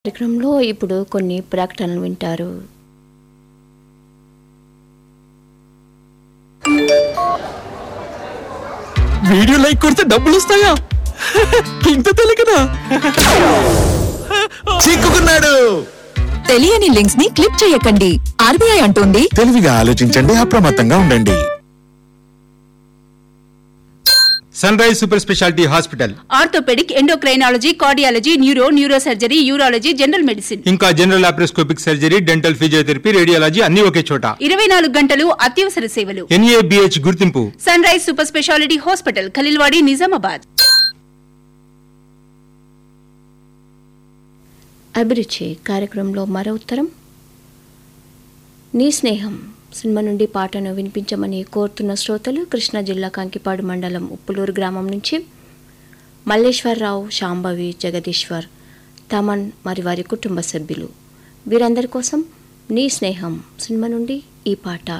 కార్యక్రమంలో ఇప్పుడు కొన్ని ప్రకటనలు వింటారు వీడియో లైక్ కొడితే డబ్బులు వస్తాయా ఇంత తెలియకనా చిక్కుకున్నాడు తెలియని లింక్స్ ని క్లిక్ చేయకండి ఆర్బీఐ అంటోంది తెలివిగా ఆలోచించండి అప్రమత్తంగా ఉండండి Sunrise super speciality hospital orthopaedic endocrinology cardiology neuro neuro surgery urology general medicine ఇంకా general laparoscopic surgery dental physiotherapy radiology అన్ని ఒకే చోట ఇరవై నాలుగు గంటలు అత్యవసర సేవలు ఎన్ఏబిహెచ్ గుర్తింపు Sunrise super speciality hospital Khaleelwadi Nizamabad అభిరుచి కార్యక్రమంలో మరో ఉత్తరం నీ స్నేహం సినిమా నుండి పాటను వినిపించమని కోరుతున్న శ్రోతలు కృష్ణా జిల్లా కంకిపాడు మండలం ఉప్పులూరు గ్రామం నుంచి మల్లేశ్వరరావు శాంభవి జగదీశ్వర్ తమన్ మరి వారి కుటుంబ సభ్యులు వీరందరి కోసం నీ స్నేహం సినిమా నుండి ఈ పాట